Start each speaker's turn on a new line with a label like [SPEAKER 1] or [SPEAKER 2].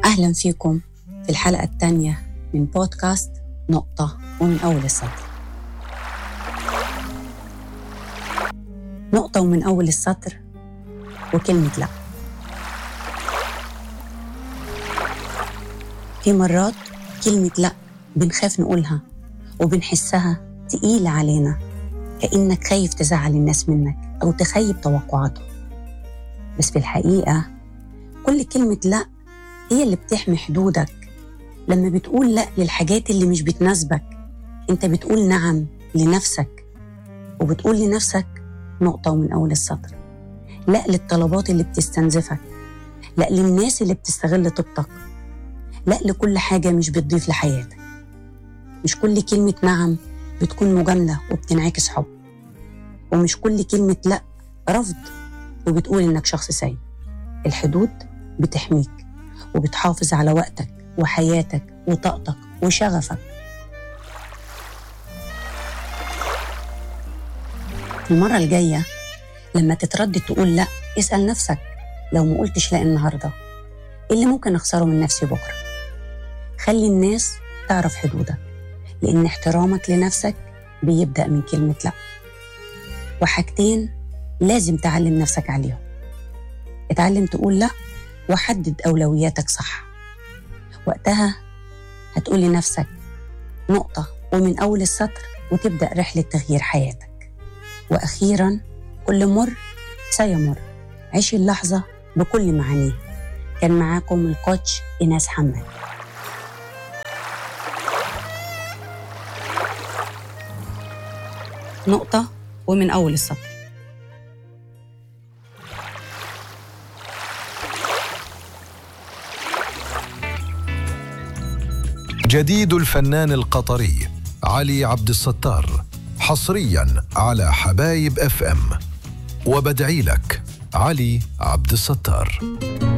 [SPEAKER 1] أهلا فيكم في الحلقة الثانية من بودكاست نقطة ومن أول السطر نقطة ومن أول السطر وكلمة لأ في مرات كلمة لأ بنخاف نقولها وبنحسها تقيلة علينا كأنك خايف تزعل الناس منك أو تخيب توقعاتهم بس في الحقيقة كل كلمة لأ هي اللي بتحمي حدودك لما بتقول لأ للحاجات اللي مش بتناسبك أنت بتقول نعم لنفسك وبتقول لنفسك نقطة ومن أول السطر لأ للطلبات اللي بتستنزفك لأ للناس اللي بتستغل طيبتك لأ لكل حاجة مش بتضيف لحياتك مش كل كلمة نعم بتكون مجاملة وبتنعكس حب ومش كل كلمة لأ رفض وبتقول إنك شخص سيء الحدود بتحميك وبتحافظ على وقتك وحياتك وطاقتك وشغفك المرة الجاية لما تتردد تقول لأ اسأل نفسك لو ما قلتش لا النهاردة إيه اللي ممكن أخسره من نفسي بكرة خلي الناس تعرف حدودك لأن احترامك لنفسك بيبدأ من كلمة لأ وحاجتين لازم تعلم نفسك عليهم اتعلم تقول لأ وحدد أولوياتك صح وقتها هتقول لنفسك نقطة ومن أول السطر وتبدأ رحلة تغيير حياتك وأخيرا كل مر سيمر عيش اللحظة بكل معانيها كان معاكم الكوتش إيناس حماد نقطة ومن أول السطر
[SPEAKER 2] جديد الفنان القطري علي عبد الستار حصريا على حبايب اف ام وبدعي لك علي عبد الستار